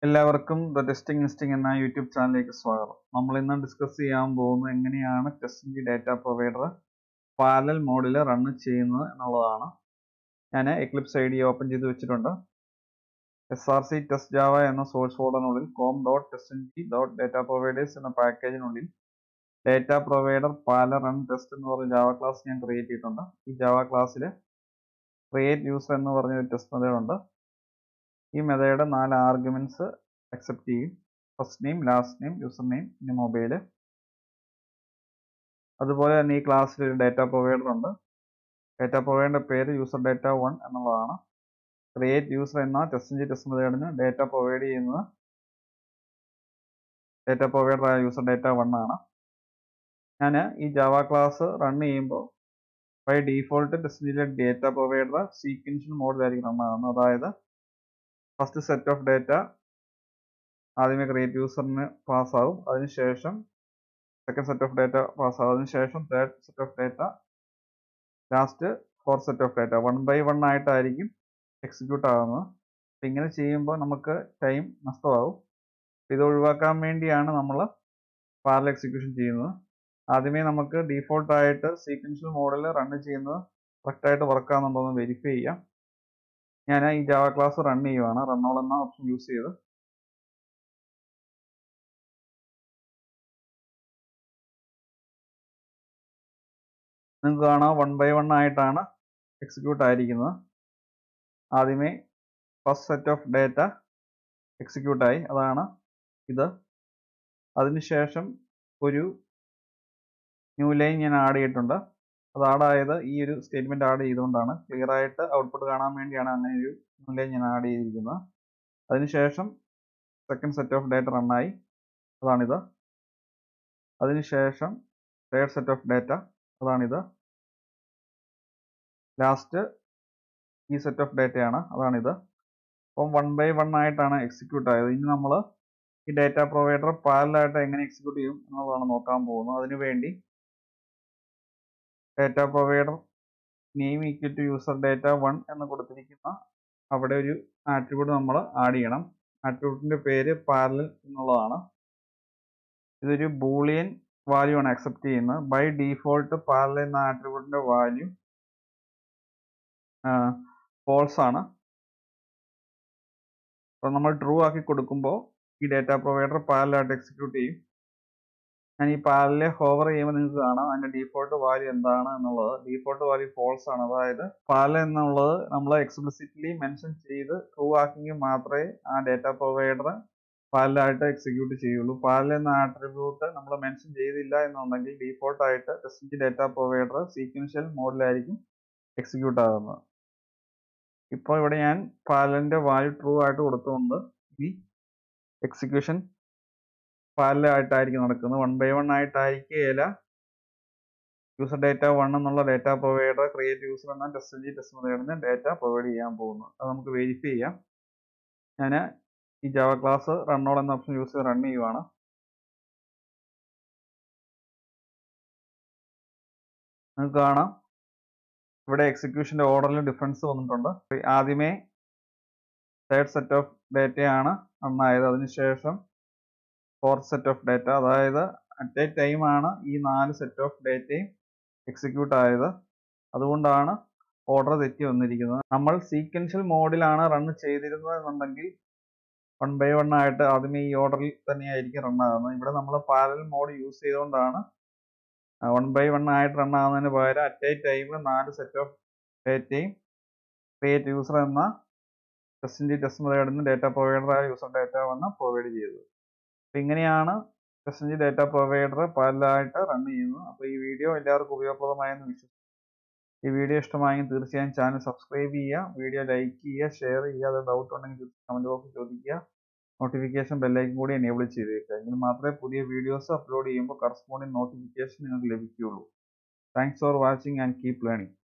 എല്ലാവർക്കും the testing ഇൻസ്റ്റിംഗ് എന്ന YouTube ചാനലിലേക്ക് സ്വാഗതം നമ്മൾ ഇന്ന് ഡിസ്കസ് ചെയ്യാൻ പോകുന്നത് എങ്ങനെയാണ് ടെസ്റ്റിംഗ് ഡാറ്റ പ്രൊവൈഡർ പാരലൽ മോഡിൽ റൺ ചെയ്യുന്നത് എന്നുള്ളതാണ് ഞാൻ എക്ലിപ്സ് ഐ ഡി ഓപ്പൺ ചെയ്ത് വെച്ചിട്ടുണ്ട് S R C test Java എന്ന സോഴ്സ് ഫോൾഡറിനുള്ളിൽ com dot test dot data providers എന്ന പാക്കേജിനുള്ളിൽ data provider parallel run test എന്ന് പറഞ്ഞ ജാവ ക്ലാസ് ഞാൻ ക്രിയേറ്റ് ചെയ്തിട്ടുണ്ട് ഈ ജാവ ക്ലാസ്സിൽ ക്രിയേറ്റ് യൂസർ എന്ന് പറഞ്ഞ ഒരു ടെസ്റ്റ് മെത്തേഡ് ഉണ്ട് ഈ മെത്തേഡ് നാല് ആർഗ്യുമെന്റ്സ് അക്സെപ്റ്റ് ചെയ്യും first name last name user name പിന്നെ മൊബൈൽ അതുപോലെ തന്നെ ഈ ക്ലാസ്സിൽ ഒരു ഡാറ്റ പ്രൊവൈഡർ ഉണ്ട് ഡാറ്റ പ്രൊവൈഡറിന്റെ പേര് യൂസർ ഡാറ്റ വൺ എന്നുള്ളതാണ് ക്രിയേറ്റ് യൂസർ എന്ന ടെസ്റ്റ് ടെസ്റ്റ് മെത്തേഡിന് ഡാറ്റ പ്രൊവൈഡ് ചെയ്യുന്നത് ഡാറ്റ പ്രൊവൈഡർ ആയ യൂസർ ഡാറ്റ വൺ ആണ് ഞാൻ ഈ ജാവ ക്ലാസ് റൺ ചെയ്യുമ്പോൾ ബൈ ഡീഫോൾട്ട് ടെസ്റ്റിലെ ഡാറ്റ പ്രൊവൈഡർ സീക്വൻഷ്യൽ മോഡിലായിരിക്കും റൺ ആകുന്നത് അതായത് ഫസ്റ്റ് സെറ്റ് ഓഫ് ഡാറ്റ ആദ്യമേ ക്രിയേറ്റ് യൂസറിന് പാസ് ആവും അതിനുശേഷം second set of data pass ആവും അതിനുശേഷം third set of data last fourth set of data one by one ആയിട്ടായിരിക്കും എക്സിക്യൂട്ട് ആകുന്നത് അപ്പം ഇങ്ങനെ ചെയ്യുമ്പോൾ നമുക്ക് ടൈം നഷ്ടമാവും ഇത് ഒഴിവാക്കാൻ വേണ്ടിയാണ് നമ്മൾ പാരൽ എക്സിക്യൂഷൻ ചെയ്യുന്നത് ആദ്യമേ നമുക്ക് ഡീഫോൾട്ട് ആയിട്ട് സീക്വൻഷ്യൽ മോഡിൽ റൺ ചെയ്യുന്നത് കറക്റ്റായിട്ട് വർക്ക് ആകുന്നുണ്ടോ എന്ന് വെരിഫൈ ചെയ്യാം ഞാൻ ഈ ജാവ ക്ലാസ് റൺ ചെയ്യുവാണ് റണ്ണോൾ എന്ന ഓപ്ഷൻ യൂസ് ചെയ്ത് നിങ്ങൾക്ക് കാണാം വൺ ബൈ വൺ ആയിട്ടാണ് എക്സിക്യൂട്ട് ആയിരിക്കുന്നത് ആദ്യമേ first set of data execute ആയി അതാണ് ഇത് അതിനുശേഷം ഒരു ന്യൂ ലൈൻ ഞാൻ ആഡ് ചെയ്തിട്ടുണ്ട് അത് ആഡായത് ഈ ഒരു സ്റ്റേറ്റ്മെന്റ് ആഡ് ചെയ്തുകൊണ്ടാണ് ക്ലിയർ ആയിട്ട് ഔട്ട്പുട്ട് കാണാൻ വേണ്ടിയാണ് അങ്ങനെ ഒരു ന്യൂ ലൈൻ ഞാൻ ആഡ് ചെയ്തിരിക്കുന്നത് അതിനുശേഷം സെക്കൻഡ് സെറ്റ് ഓഫ് ഡാറ്റ റണ്ണായി അതാണിത് അതിനുശേഷം തേർഡ് സെറ്റ് ഓഫ് ഡാറ്റ അതാണിത് ലാസ്റ്റ് ഈ സെറ്റ് ഓഫ് ഡാറ്റയാണ് അതാണിത് അപ്പം വൺ ബൈ വൺ ആയിട്ടാണ് എക്സിക്യൂട്ട് ആയത് ഇനി നമ്മൾ ഈ ഡാറ്റ പ്രൊവൈഡർ പാരലായിട്ട് എങ്ങനെ എക്സിക്യൂട്ട് ചെയ്യും എന്നുള്ളതാണ് നോക്കാൻ പോകുന്നത് അതിനുവേണ്ടി data provider name equal to user data one എന്ന് കൊടുത്തിരിക്കുന്ന അവിടെ ഒരു ആട്രിബ്യൂട്ട് നമ്മൾ ആഡ് ചെയ്യണം ആട്രിബ്യൂട്ടിന്റെ പേര് പാരലൽ എന്നുള്ളതാണ് ഇതൊരു ബൂളിയൻ വാല്യൂ ആണ് അക്സെപ്റ്റ് ചെയ്യുന്നത് ബൈ ഡീഫോൾട്ട് പാരലൽ എന്ന ആട്രിബ്യൂട്ടിന്റെ വാല്യൂ ഫോൾസ് ആണ് അപ്പോൾ നമ്മൾ ട്രൂ ആക്കി കൊടുക്കുമ്പോൾ ഈ ഡാറ്റ പ്രൊവൈഡർ പാരലായിട്ട് എക്സിക്യൂട്ട് ചെയ്യും ഞാൻ ഈ പാരലിലെ ഹോവർ ചെയ്യുമ്പോൾ നിങ്ങൾക്ക് കാണാം അതിന്റെ ഡീഫോൾട്ട് വാല്യൂ എന്താണ് എന്നുള്ളത് ഡീഫോൾട്ട് വാല്യൂ ഫോൾസ് ആണ് അതായത് പാരൽ എന്നുള്ളത് നമ്മൾ എക്സ്പ്ലിസിറ്റ്ലി മെൻഷൻ ചെയ്ത് ട്രൂ ആക്കിയെങ്കിൽ മാത്രമേ ആ ഡാറ്റ പ്രൊവൈഡർ പാരലായിട്ട് എക്സിക്യൂട്ട് ചെയ്യുള്ളൂ പാരൽ എന്ന ആട്രിബ്യൂട്ട് നമ്മൾ മെൻഷൻ ചെയ്തില്ല എന്നുണ്ടെങ്കിൽ ഡീഫോൾട്ട് ആയിട്ട് ടെസ്റ്റ് ഡാറ്റ പ്രൊവൈഡർ സീക്വൻഷ്യൽ മോഡിലായിരിക്കും എക്സിക്യൂട്ട് ആകുന്നത് ഇപ്പോൾ ഇവിടെ ഞാൻ പാരലിന്റെ വാല്യൂ ട്രൂ ആയിട്ട് കൊടുത്തുകൊണ്ട് ഈ എക്സിക്യൂഷൻ പാരലായിട്ടായിരിക്കും നടക്കുന്നത് വൺ ബൈ വൺ ആയിട്ടായിരിക്കുകയില്ല യൂസർ ഡാറ്റ വൺ എന്നുള്ള ഡാറ്റ പ്രൊവൈഡർ ക്രിയേറ്റ് യൂസർ എന്ന ടെസ്റ്റ് ജി ടെസ്റ്റ് മെത്തേഡിന് ഡാറ്റ പ്രൊവൈഡ് ചെയ്യാൻ പോകുന്നു അത് നമുക്ക് വെരിഫൈ ചെയ്യാം ഞാൻ ഈ ജാവ ക്ലാസ് റണ്ണോൾ എന്ന ഓപ്ഷൻ യൂസ് ചെയ്ത് റൺ ചെയ്യുവാണ് നിങ്ങൾക്ക് കാണാം ഇവിടെ എക്സിക്യൂഷന്റെ ഓർഡറിൽ ഡിഫറൻസ് വന്നിട്ടുണ്ട് ആദ്യമേ തേർഡ് സെറ്റ് ഓഫ് ഡാറ്റയാണ് റണ്ണായത് അതിനുശേഷം ഫോർത്ത് സെറ്റ് ഓഫ് ഡാറ്റ അതായത് അറ്റ് എ ടൈം ആണ് ഈ നാല് സെറ്റ് ഓഫ് ഡാറ്റയും എക്സിക്യൂട്ട് ആയത് അതുകൊണ്ടാണ് ഓർഡർ തെറ്റി വന്നിരിക്കുന്നത് നമ്മൾ സീക്വൻഷ്യൽ മോഡിലാണ് റൺ ചെയ്തിരുന്നത് എന്നുണ്ടെങ്കിൽ വൺ ബൈ വൺ ആയിട്ട് ആദ്യമേ ഈ ഓർഡറിൽ തന്നെയായിരിക്കും റൺ ആകുന്നത് ഇവിടെ നമ്മൾ പാരൽ മോഡ് യൂസ് ചെയ്തുകൊണ്ടാണ് വൺ ബൈ വൺ ആയിട്ട് റൺ ആകുന്നതിന് പകരം അറ്റ് എ ടൈം നാല് സെറ്റ് ഓഫ് ഡാറ്റയും ക്രിയേറ്റ് യൂസർ എന്ന ടെസ്റ്റിൻ്റെ ടെസ്റ്റ് മെത്തേഡിന് ഡാറ്റ പ്രൊവൈഡറായ യൂസർ ഡാറ്റ വന്ന് പ്രൊവൈഡ് ചെയ്തത് അപ്പം ഇങ്ങനെയാണ് ടെസ്റ്റിൻ്റെ ഡാറ്റ പ്രൊവൈഡർ പാരലായിട്ട് റൺ ചെയ്യുന്നത് അപ്പോൾ ഈ വീഡിയോ എല്ലാവർക്കും ഉപയോഗപ്രദമായെന്ന് വിശ്വസിക്കുന്നു ഈ വീഡിയോ ഇഷ്ടമായെങ്കിൽ തീർച്ചയായും ചാനൽ സബ്സ്ക്രൈബ് ചെയ്യുക വീഡിയോ ലൈക്ക് ചെയ്യുക ഷെയർ ചെയ്യുക അത് ഡൗട്ട് ഉണ്ടെങ്കിൽ കമൻറ്റ് ബോക്സിൽ ചോദിക്കുക നോട്ടിഫിക്കേഷൻ ബെല്ലൈക്കൻ കൂടി എനേബിൾ ചെയ്തേക്കുക എങ്കിൽ മാത്രമേ പുതിയ വീഡിയോസ് അപ്ലോഡ് ചെയ്യുമ്പോൾ കറസ്പോണ്ടിങ് നോട്ടിഫിക്കേഷൻ നിങ്ങൾക്ക് ലഭിക്കുകയുള്ളൂ thanks for watching and keep learning